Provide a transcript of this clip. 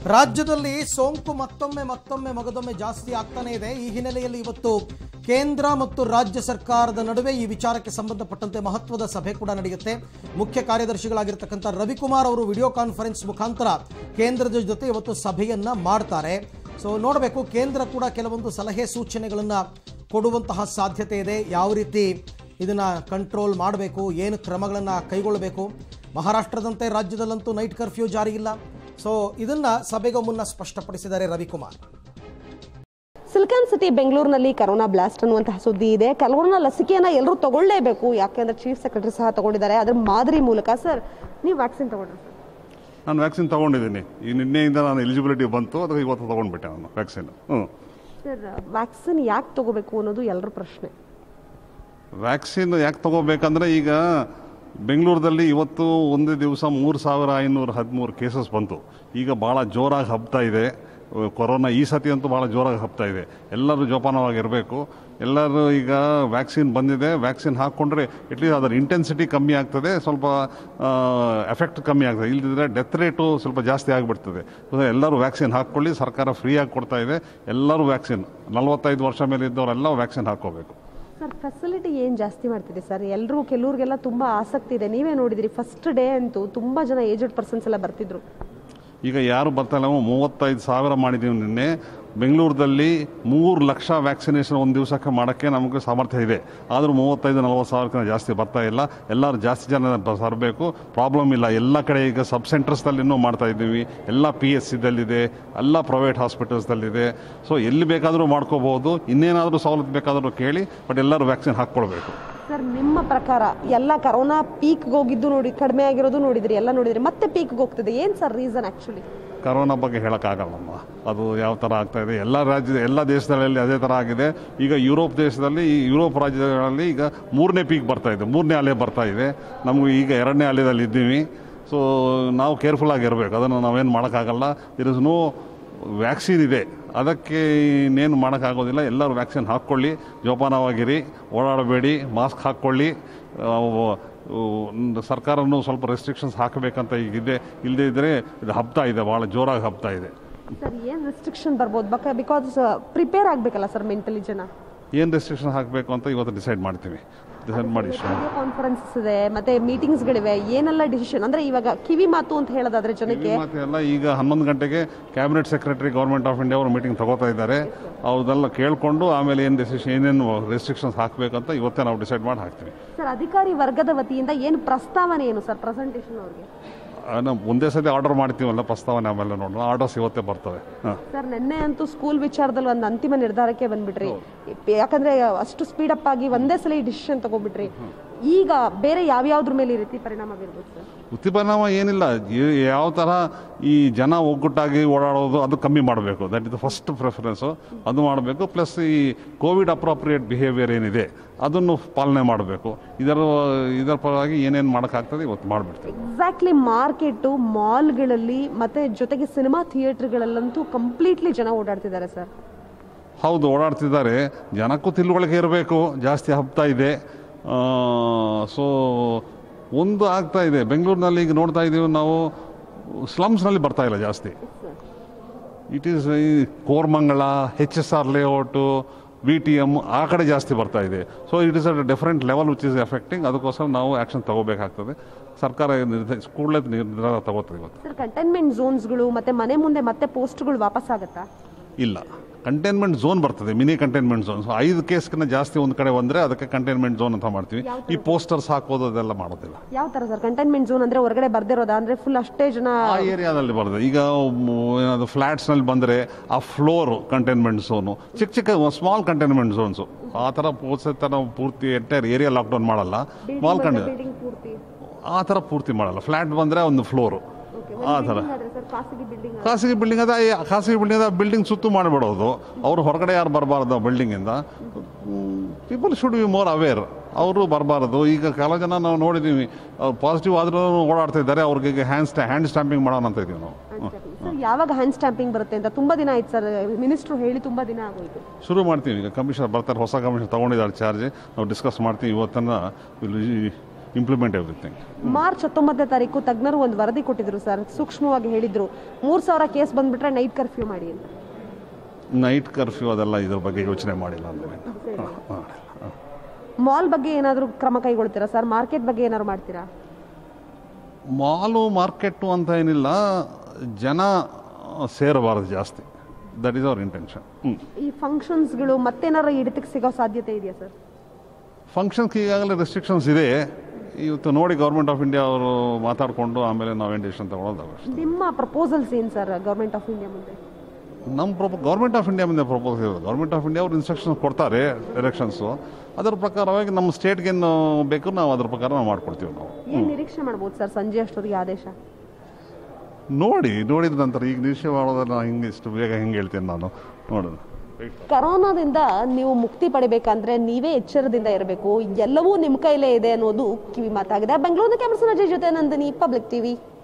ರಾಜ್ಯದಲ್ಲಿ ಸೋಂಕು ಮತ್ತೊಮ್ಮೆ ಮತ್ತೊಮ್ಮೆ ಮಗದೊಮ್ಮೆ ಜಾಸ್ತಿ ಆಗ್ತಾನೆ ಇದೆ ಈ ಹಿನ್ನೆಲೆಯಲ್ಲಿ ಇವತ್ತು ಕೇಂದ್ರ ಮತ್ತು ರಾಜ್ಯ ಸರ್ಕಾರದ ನಡುವೆ ಈ ವಿಚಾರಕ್ಕೆ ಸಂಬಂಧಪಟ್ಟಂತೆ ಮಹತ್ವದ ಸಭೆ ಕೂಡ ನಡೆಯುತ್ತೆ ಮುಖ್ಯ ಕಾರ್ಯದರ್ಶಿಗಳಾಗಿರ್ತಕ್ಕಂಥ ರವಿಕುಮಾರ್ ಅವರು ವಿಡಿಯೋ ಕಾನ್ಫರೆನ್ಸ್ ಮುಖಾಂತರ ಕೇಂದ್ರದ ಜೊತೆ ಇವತ್ತು ಸಭೆಯನ್ನ ಮಾಡ್ತಾರೆ ಸೊ ನೋಡಬೇಕು ಕೇಂದ್ರ ಕೂಡ ಕೆಲವೊಂದು ಸಲಹೆ ಸೂಚನೆಗಳನ್ನು ಕೊಡುವಂತಹ ಸಾಧ್ಯತೆ ಇದೆ ಯಾವ ರೀತಿ ಇದನ್ನ ಕಂಟ್ರೋಲ್ ಮಾಡಬೇಕು ಏನು ಕ್ರಮಗಳನ್ನು ಕೈಗೊಳ್ಳಬೇಕು ಮಹಾರಾಷ್ಟ್ರದಂತೆ ರಾಜ್ಯದಲ್ಲಂತೂ ನೈಟ್ ಕರ್ಫ್ಯೂ ಜಾರಿ ಇಲ್ಲ ಸೊ ಇದನ್ನ ಸಭೆಗೂ ಮುನ್ನ ಸ್ಪಷ್ಟಪಡಿಸಿದ್ದಾರೆ ರವಿಕುಮಾರ್ ಸಿಲಿಕಾನ್ ಸಿಟಿ ಬೆಂಗಳೂರಿನಲ್ಲಿ ಕರೋನಾ ಬ್ಲಾಸ್ಟ್ ಅನ್ನುವಂತಹ ಸುದ್ದಿ ಇದೆ ಕರೋನಾ ಲಸಿಕೆಯನ್ನ ಎಲ್ಲರೂ ತಗೊಳ್ಳೇಬೇಕು ಯಾಕೆಂದ್ರೆ ಚೀಫ್ ಸೆಕ್ರೆಟರಿ ಸಹ ತಗೊಂಡಿದ್ದಾರೆ ಅದ್ರ ಮಾದರಿ ಮೂಲಕ ಸರ್ ನೀವು ವ್ಯಾಕ್ಸಿನ್ ತಗೊಂಡ್ರಿ ಸರ್ ನಾನು ವ್ಯಾಕ್ಸಿನ್ ತೊಗೊಂಡಿದ್ದೀನಿ ಈ ನಿನ್ನೆಯಿಂದ ನಾನು ಎಲಿಜಿಬಿಲಿಟಿ ಬಂತು ಅದಕ್ಕೆ ಇವತ್ತು ತೊಗೊಂಡ್ಬಿಟ್ಟೆ ನಾನು ವ್ಯಾಕ್ಸಿನ್ ಹ್ಞೂ ಸರ್ ವ್ಯಾಕ್ಸಿನ್ ಯಾಕೆ ತಗೋಬೇಕು ಅನ್ನೋದು ಎಲ್ಲರ ಪ್ರಶ್ನೆ ವ್ಯಾಕ್ಸಿನ್ ಯಾಕೆ ತೊಗೋಬೇಕಂದ್ರೆ ಈಗ ಬೆಂಗಳೂರಲ್ಲಿ ಇವತ್ತು ಒಂದೇ ದಿವಸ ಮೂರು ಸಾವಿರ ಐನೂರ ಹದಿಮೂರು ಕೇಸಸ್ ಬಂತು ಈಗ ಭಾಳ ಜೋರಾಗಿ ಹಬ್ತಾ ಇದೆ ಕೊರೋನಾ ಈ ಸತಿ ಅಂತೂ ಭಾಳ ಜೋರಾಗಿ ಹಬ್ತಾ ಇದೆ ಎಲ್ಲರೂ ಜೋಪಾನವಾಗಿರಬೇಕು ಎಲ್ಲರೂ ಈಗ ವ್ಯಾಕ್ಸಿನ್ ಬಂದಿದೆ ವ್ಯಾಕ್ಸಿನ್ ಹಾಕ್ಕೊಂಡ್ರೆ ಅಟ್ಲೀಸ್ಟ್ ಅದರ ಇಂಟೆನ್ಸಿಟಿ ಕಮ್ಮಿ ಆಗ್ತದೆ ಸ್ವಲ್ಪ ಎಫೆಕ್ಟ್ ಕಮ್ಮಿ ಆಗ್ತದೆ ಇಲ್ಲದಿದ್ದರೆ ಡೆತ್ ರೇಟು ಸ್ವಲ್ಪ ಜಾಸ್ತಿ ಆಗಿಬಿಡ್ತದೆ ಸೊ ಎಲ್ಲರೂ ವ್ಯಾಕ್ಸಿನ್ ಹಾಕ್ಕೊಳ್ಳಿ ಸರ್ಕಾರ ಫ್ರೀಯಾಗಿ ಕೊಡ್ತಾ ಇದೆ ಎಲ್ಲರೂ ವ್ಯಾಕ್ಸಿನ್ ನಲವತ್ತೈದು ವರ್ಷ ಮೇಲೆ ಇದ್ದವರೆಲ್ಲ ವ್ಯಾಕ್ಸಿನ್ ಹಾಕ್ಕೋಬೇಕು ಸರ್ ಫೆಸಿಲಿಟಿ ಏನು ಜಾಸ್ತಿ ಮಾಡ್ತಿದೆ ಸರ್ ಎಲ್ಲರೂ ಕೆಲವ್ರಿಗೆಲ್ಲ ತುಂಬಾ ಆಸಕ್ತಿ ಇದೆ ನೀವೇ ನೋಡಿದಿರಿ ಫಸ್ಟ್ ಡೇ ಅಂತೂ ತುಂಬಾ ಜನ ಏಜ್ಡ್ ಪರ್ಸನ್ಸ್ ಎಲ್ಲ ಬರ್ತಿದ್ರು ಈಗ ಯಾರು ಬರ್ತಾ ಇಲ್ಲ ಮೂವತ್ತೈದು ಸಾವಿರ ಮಾಡಿದ್ದೀವಿ ನಿನ್ನೆ ಬೆಂಗಳೂರಲ್ಲಿ ಮೂರು ಲಕ್ಷ ವ್ಯಾಕ್ಸಿನೇಷನ್ ಒಂದು ದಿವಸಕ್ಕೆ ಮಾಡೋಕ್ಕೆ ನಮಗೆ ಸಾಮರ್ಥ್ಯ ಇದೆ ಆದರೂ ಮೂವತ್ತೈದು ನಲ್ವತ್ತು ಸಾವಿರಕ್ಕಿಂತ ಜಾಸ್ತಿ ಬರ್ತಾ ಇಲ್ಲ ಎಲ್ಲರೂ ಜಾಸ್ತಿ ಜನ ಬರಬೇಕು ಪ್ರಾಬ್ಲಮ್ ಇಲ್ಲ ಎಲ್ಲ ಕಡೆ ಈಗ ಸಬ್ ಸೆಂಟರ್ಸ್ದಲ್ಲಿನೂ ಮಾಡ್ತಾ ಇದ್ದೀವಿ ಎಲ್ಲ ಪಿ ಎಸ್ ಸಿದಲ್ಲಿದೆ ಎಲ್ಲ ಪ್ರೈವೇಟ್ ಹಾಸ್ಪಿಟಲ್ಸ್ದಲ್ಲಿದೆ ಸೊ ಎಲ್ಲಿ ಬೇಕಾದರೂ ಮಾಡ್ಕೋಬಹುದು ಇನ್ನೇನಾದರೂ ಸವಲತ್ತು ಬೇಕಾದರೂ ಕೇಳಿ ಬಟ್ ಎಲ್ಲರೂ ವ್ಯಾಕ್ಸಿನ್ ಹಾಕ್ಕೊಳ್ಬೇಕು ಸರ್ ನಿಮ್ಮ ಪ್ರಕಾರ ಎಲ್ಲ ಕರೋನಾ ಪೀಕ್ಗೆ ಹೋಗಿದ್ದು ನೋಡಿ ಕಡಿಮೆ ಆಗಿರೋದು ನೋಡಿದ್ರಿ ಎಲ್ಲ ನೋಡಿದ್ರಿ ಮತ್ತೆ ಪೀಕ್ಗೆ ಹೋಗ್ತಿದೆ ಏನು ಸರ್ ರೀಸನ್ ಆ್ಯಕ್ಚುಲಿ ಕರೋನಾ ಬಗ್ಗೆ ಹೇಳೋಕ್ಕಾಗಲ್ಲಮ್ಮ ಅದು ಯಾವ ಥರ ಆಗ್ತಾ ಇದೆ ಎಲ್ಲ ರಾಜ್ಯದ ಎಲ್ಲ ದೇಶಗಳಲ್ಲಿ ಅದೇ ಥರ ಆಗಿದೆ ಈಗ ಯುರೋಪ್ ದೇಶದಲ್ಲಿ ಈ ಯುರೋಪ್ ರಾಜ್ಯಗಳಲ್ಲಿ ಈಗ ಮೂರನೇ ಪೀಕ್ ಬರ್ತಾ ಇದೆ ಮೂರನೇ ಅಲೆ ಬರ್ತಾ ಇದೆ ನಮಗೂ ಈಗ ಎರಡನೇ ಅಲೆದಲ್ಲಿ ಇದ್ದೀವಿ ಸೊ ನಾವು ಕೇರ್ಫುಲ್ ಆಗಿರಬೇಕು ಅದನ್ನು ನಾವೇನು ಮಾಡೋಕ್ಕಾಗಲ್ಲ ಇರ್ ಇಸ್ ನೋ ವ್ಯಾಕ್ಸಿನ್ ಇದೆ ಅದಕ್ಕೆ ಇನ್ನೇನು ಮಾಡೋಕ್ಕಾಗೋದಿಲ್ಲ ಎಲ್ಲರೂ ವ್ಯಾಕ್ಸಿನ್ ಹಾಕ್ಕೊಳ್ಳಿ ಜೋಪಾನವಾಗಿರಿ ಓಡಾಡಬೇಡಿ ಮಾಸ್ಕ್ ಹಾಕ್ಕೊಳ್ಳಿ ಸರ್ಕಾರನೂ ಸ್ವಲ್ಪ ರೆಸ್ಟ್ರಿಕ್ಷನ್ಸ್ ಹಾಕಬೇಕಂತ ಈಗಿದೆ ಇಲ್ಲದೇ ಇದ್ದರೆ ಇದು ಹಬ್ತಾ ಇದೆ ಭಾಳ ಜೋರಾಗಿ ಹಬ್ತಾ ಇದೆ ಸರ್ ಏನು ರೆಸ್ಟ್ರಿಕ್ಷನ್ ಬರ್ಬೋದು ಬಕ ಬಿಕಾಸ್ ಪ್ರಿಪೇರ್ ಆಗಬೇಕಲ್ಲ ಸರ್ ಮೆಂಟಲಿ ಜನ ಏನು ರೆಸ್ಟ್ರಿಕ್ಷನ್ ಹಾಕಬೇಕು ಅಂತ ಇವತ್ತು ಡಿಸೈಡ್ ಮಾಡ್ತೀವಿ ಡಿಸೈಡ್ ಮಾಡಿ ಇಷ್ಟ ಕಾನ್ಫರೆನ್ಸಸ್ ಇದೆ ಮತ್ತೆ ಮೀಟಿಂಗ್ಸ್ಗಳಿವೆ ಏನೆಲ್ಲ ಡಿಸಿಷನ್ ಅಂದ್ರೆ ಇವಾಗ ಕಿವಿ ಮಾತು ಅಂತ ಹೇಳೋದಾದ್ರೆ ಜನಕ್ಕೆ ಮತ್ತೆ ಎಲ್ಲ ಈಗ ಹನ್ನೊಂದು ಗಂಟೆಗೆ cabinet secretary government of India ಅವರು ಮೀಟಿಂಗ್ ತಗೋತಾ ಇದ್ದಾರೆ ಅವ್ರದೆಲ್ಲ ಕೇಳಿಕೊಂಡು ಆಮೇಲೆ ಏನು ಡೆಸಿಷನ್ ಏನೇನು ರೆಸ್ಟ್ರಿಕ್ಷನ್ಸ್ ಹಾಕಬೇಕಂತ ಇವತ್ತೇ ನಾವು ಡಿಸೈಡ್ ಮಾಡಿ ಹಾಕ್ತೀವಿ ಸರ್ ಅಧಿಕಾರಿ ವರ್ಗದ ವತಿಯಿಂದ ಏನು ಪ್ರಸ್ತಾವನೆ ಏನು ಸರ್ ಪ್ರೆಸೆಂಟೇಷನ್ ಅವ್ರಿಗೆ ಆ, ನಾವು ಒಂದೇ ಸತಿ ಆರ್ಡರ್ ಮಾಡ್ತೀವಲ್ಲ ಪ್ರಸ್ತಾವನೆ ಆಮೇಲೆ ನೋಡೋಣ ಆರ್ಡರ್ಸ್ ಇವತ್ತೇ ಬರ್ತವೆ ಹಾಂ ಸರ್ ನಿನ್ನೆ ಅಂತೂ ಸ್ಕೂಲ್ ವಿಚಾರದಲ್ಲಿ ಒಂದು ಅಂತಿಮ ನಿರ್ಧಾರಕ್ಕೆ ಬಂದ್ಬಿಟ್ರಿ ಯಾಕಂದ್ರೆ ಅಷ್ಟು ಸ್ಪೀಡ್ ಅಪ್ ಆಗಿ ಒಂದೇ ಸಲ ಡಿಸಿಷನ್ ತಗೋಬಿಟ್ರಿ ಈಗ ಬೇರೆ ಯಾವ್ಯಾವ್ದ್ರ ಮೇಲೆ ಈ ರೀತಿ ಪರಿಣಾಮ ಬೀರ್ಬೋದು ಸರ್ ವೃತ್ತಿ ಪರಿಣಾಮ ಏನಿಲ್ಲ ಈ- ಯಾವ ಥರ ಈ ಜನ ಒಗ್ಗಟ್ಟಾಗಿ ಓಡಾಡೋದು ಅದು ಕಮ್ಮಿ ಮಾಡಬೇಕು ದಟ್ ಇಸ್ ಫಸ್ಟ್ ಪ್ರಿಫರೆನ್ಸು ಅದು ಮಾಡಬೇಕು ಪ್ಲಸ್ ಈ ಕೋವಿಡ್ ಅಪ್ರೋಪ್ರಿಯೇಟ್ ಬಿಹೇವಿಯರ್ ಏನಿದೆ ಅದನ್ನು ಪಾಲನೆ ಮಾಡಬೇಕು ಇದರ ಇದರ ಪರವಾಗಿ ಏನೇನು ಮಾಡೋಕ್ಕಾಗ್ತದೆ ಇವತ್ತು ಮಾಡಿಬಿಡ್ತೀವಿ ಎಕ್ಸಾಕ್ಟ್ಲಿ ಮಾರ್ಕೆಟು ಮಾಲ್ಗಳಲ್ಲಿ ಮತ್ತೆ ಜೊತೆಗೆ ಸಿನಿಮಾ ಥಿಯೇಟರ್ಗಳಲ್ಲಂತೂ ಕಂಪ್ಲೀಟ್ಲಿ ಜನ ಓಡಾಡ್ತಿದ್ದಾರೆ ಸರ್ ಹೌದು ಓಡಾಡ್ತಿದ್ದಾರೆ ಜನಕ್ಕೂ ತಿಳುವಳಿಕೆ ಇರಬೇಕು ಜಾಸ್ತಿ ಹಬ್ತಾ ಇದೆ ಸೊ ಒಂದು ಆಗ್ತಾ ಇದೆ ಬೆಂಗಳೂರಿನಲ್ಲಿ ಈಗ ನೋಡ್ತಾ ಇದ್ದೀವಿ ನಾವು ಸ್ಲಮ್ಸ್ನಲ್ಲಿ ಬರ್ತಾ ಇಲ್ಲ ಜಾಸ್ತಿ ಇಟ್ ಈಸ್ ಈ Koramangala H S R layout B T M ಆ ಕಡೆ ಜಾಸ್ತಿ ಬರ್ತಾ ಇದೆ so it is a different level which is affecting ಅದಕ್ಕೋಸ್ಕರ ನಾವು ಆ್ಯಕ್ಷನ್ ತಗೋಬೇಕಾಗ್ತದೆ ಸರ್ಕಾರ ನಿರ್ಧಾರ ಕೂಡಲೇ ನಿರ್ಧಾರ ತಗೋತದೆ ಇವತ್ತು ಸರ್ ಕಂಟೈನ್ಮೆಂಟ್ ಝೋನ್ಸ್ಗಳು ಮತ್ತೆ ಮನೆ ಮುಂದೆ ಮತ್ತೆ ಪೋಸ್ಟ್ಗಳು ವಾಪಸ್ ಆಗುತ್ತಾ ಇಲ್ಲ ಕಂಟೈನ್ಮೆಂಟ್ ಝೋನ್ ಬರ್ತದೆ ಮಿನಿ ಕಂಟೈನ್ಮೆಂಟ್ ಝೋನ್ ಸೊ ಐದು ಕೇಸ್ಗಿಂತ ಜಾಸ್ತಿ ಒಂದು ಕಡೆ ಬಂದರೆ ಅದಕ್ಕೆ ಕಂಟೈನ್ಮೆಂಟ್ ಝೋನ್ ಅಂತ ಮಾಡ್ತೀವಿ ಈ ಪೋಸ್ಟರ್ಸ್ ಹಾಕೋದು ಅದೆಲ್ಲ ಮಾಡೋದಿಲ್ಲ ಯಾವ ತರ ಸರ್ ಕಂಟೈನ್ಮೆಂಟ್ ಝೋನ್ ಅಂದ್ರೆ ಹೊರಗಡೆ ಬರ್ದಿರೋದಾ ಅಂದ್ರೆ ಫುಲ್ ಅಷ್ಟೇ ಜನ ಆ ಏರಿಯಾದಲ್ಲಿ ಬರ್ತದೆ ಈಗ ಮ್, ಏನಾದ್ರು ಫ್ಲ್ಯಾಟ್ಸ್ನಲ್ಲಿ ಬಂದರೆ ಆ ಫ್ಲೋರ್ ಕಂಟೈನ್ಮೆಂಟ್ ಝೋನು ಚಿಕ್ಕ ಚಿಕ್ಕ ಸ್ಮಾಲ್ ಕಂಟೈನ್ಮೆಂಟ್ ಝೋನ್ಸು ಆ ಥರ ಪೋಸ್ಟ್ ನಾವು ಪೂರ್ತಿ ಎಂಟೈರ್ ಏರಿಯಾ ಲಾಕ್ಡೌನ್ ಮಾಡಲ್ಲ ಸ್ಮಾಲ್ ಕಂಟೈ ಬಿಲ್ಡಿಂಗ್ ಪೂರ್ತಿ ಆ ಥರ ಪೂರ್ತಿ ಮಾಡಲ್ಲ ಫ್ಲ್ಯಾಟ್ ಬಂದರೆ ಒಂದು ಫ್ಲೋರು ಆ ಥರ ಸರ್ ಖಾಸಗಿ ಬಿಲ್ಡಿಂಗ್ ಖಾಸಗಿ ಬಿಲ್ಡಿಂಗ್ ಅದ ಈ ಖಾಸಗಿ ಬಿಲ್ಡಿಂಗ್ ಅದ ಬಿಲ್ಡಿಂಗ್ ಸುತ್ತು ಮಾಡಿಬಿಡೋದು ಅವರು ಹೊರಗಡೆ ಯಾರು ಬರಬಾರ್ದು ಬಿಲ್ಡಿಂಗಿಂದ people should be more aware ಅವರು ಬರಬಾರ್ದು ಈಗ ಕೆಲವು ಜನ ನಾವು ನೋಡಿದ್ದೀವಿ ಅವ್ರು ಪಾಸಿಟಿವ್ ಆದ್ರೂ ಓಡಾಡ್ತಾ ಇದ್ದಾರೆ ಅವ್ರಿಗೆ ಈಗ ಹ್ಯಾಂಡ್ ಸ್ಟಾ ಹ್ಯಾಂಡ್ ಸ್ಟ್ಯಾಂಪಿಂಗ್ ಮಾಡೋಣ ಅಂತ ಇದ್ದೀವಿ ನಾವು ಸರ್ ಯಾವಾಗ ಹ್ಯಾಂಡ್ ಸ್ಟ್ಯಾಂಪಿಂಗ್ ಬರುತ್ತೆ ಅಂತ ತುಂಬಾ ದಿನ ಆಯ್ತು ಸರ್ ಮಿನಿಸ್ಟ್ರು ಹೇಳಿ ತುಂಬಾ ದಿನ ಆಗೋಯ್ತು ಶುರು ಮಾಡ್ತೀವಿ ಈಗ ಕಮಿಷನರ್ ಬರ್ತಾರೆ ಹೊಸ ಕಮಿಷನ್ ತೊಗೊಂಡಿದ್ದಾರೆ ಚಾರ್ಜ್ ನಾವು ಡಿಸ್ಕಸ್ ಮಾಡ್ತೀವಿ ಇವತ್ತನ್ನು ಇಂಪ್ಲಿಮೆಂಟ್ ಎವ್ರಿಥಿಂಗ್ ಮಾರ್ಚ್ ಹತ್ತೊಂಬತ್ತನೇ ತಾರೀಕು ತಜ್ಞರು ಒಂದು ವರದಿ ಕೊಟ್ಟಿದ್ರು ಸರ್ ಸೂಕ್ಷ್ಮವಾಗಿ ಹೇಳಿದ್ರು ಮೂರ್ ಸಾವಿರ ಕೇಸ್ ಬಂದ್ಬಿಟ್ರೆ ನೈಟ್ ಕರ್ಫ್ಯೂ ಮಾಡಿ ಅಂತ ನೈಟ್ ಕರ್ಫ್ಯೂ ಅದೆಲ್ಲ ಇದ್ರ ಬಗ್ಗೆ ಯೋಚನೆ ಮಾಡಿಲ್ಲ ಅಂದರೆ ಮಾಲ್ ಬಗ್ಗೆ ಏನಾದರೂ ಕ್ರಮ ಕೈಗೊಳ್ತೀರಾ ಸರ್ ಮಾರ್ಕೆಟ್ ಬಗ್ಗೆ ಏನಾದ್ರು ಮಾಡ್ತೀರಾ ಮಾಲು ಮಾರ್ಕೆಟು ಅಂತ ಏನಿಲ್ಲ ಜನ ಸೇರಬಾರದು ಜಾಸ್ತಿ ದಟ್ ಈಸ್ ಅವರ್ ಇಂಟೆನ್ಷನ್ ಹ್ಞೂ ಈ ಫಂಕ್ಷನ್ಸ್ಗಳು ಮತ್ತೇನಾರು ಹಿಡಿತಕ್ಕೆ ಸಿಗೋ ಸಾಧ್ಯತೆ ಇದೆಯಾ ಸರ್ ಫಂಕ್ಷನ್ಸ್ಗೆ ಈಗಾಗಲೇ ರೆಸ್ಟ್ರಿಕ್ಷನ್ಸ್ ಇದೆ ಇವತ್ತು ನೋಡಿ ಗೌರ್ಮೆಂಟ್ ಆಫ್ ಇಂಡಿಯಾ ಅವರು ಮಾತಾಡಿಕೊಂಡು ಆಮೇಲೆ ನಾವೇನು ಡಿಸಿಷನ್ ತಗೊಳ್ಳೋದು ನಿಮ್ಮ ಪ್ರಪೋಸಲ್ಸ್ ಏನು ಸರ್ ಗೌರ್ಮೆಂಟ್ ಆಫ್ ಇಂಡಿಯಾ ಮುಂದೆ ನಮ್ಮ ಪ್ರೊಪ ಗೌರ್ಮೆಂಟ್ ಆಫ್ ಇಂಡಿಯಾ ಮುಂದೆ ಪ್ರಪೋಸ್ ಇರೋದು ಗೌರ್ಮೆಂಟ್ ಆಫ್ ಇಂಡಿಯಾ ಅವ್ರು ಇನ್ಸ್ಟ್ರಕ್ಷನ್ಸ್ ಕೊಡ್ತಾರೆ ಎಲೆಕ್ಷನ್ಸು ಅದರ ಪ್ರಕಾರವಾಗಿ ನಮ್ಮ ಸ್ಟೇಟ್ಗೇನು ಬೇಕು ನಾವು ಅದ್ರ ಪ್ರಕಾರ ನಾವು ಮಾಡ್ಕೊಡ್ತೀವಿ ನಾವು ಏನ್ ನಿರೀಕ್ಷೆ ಮಾಡ್ಬೋದು ಸರ್ ಸಂಜೆ ಅಷ್ಟೊತ್ತಿಗೆ ಆದೇಶ ನೋಡಿ ನೋಡಿದ ನಂತರ ಈಗ ನಿರೀಕ್ಷೆ ಮಾಡೋದನ್ನ ಹಿಂಗೆ ಇಷ್ಟು ಬೇಗ ಹೆಂಗೆ ಹೇಳ್ತೀನಿ ನಾನು ನೋಡೋಣ ಕರೋನಾದಿಂದ ನೀವು ಮುಕ್ತಿ ಪಡಿಬೇಕಂದ್ರೆ ನೀವೇ ಎಚ್ಚರದಿಂದ ಇರಬೇಕು ಎಲ್ಲವೂ ನಿಮ್ಮ ಕೈಲೇ ಇದೆ ಅನ್ನೋದು ಕಿವಿ ಮಾತಾಗಿದೆ ಬೆಂಗಳೂರಿನ ಕ್ಯಾಮರಾ ಜೊತೆ ನಂದಿನಿ ಪಬ್ಲಿಕ್ ಟಿವಿ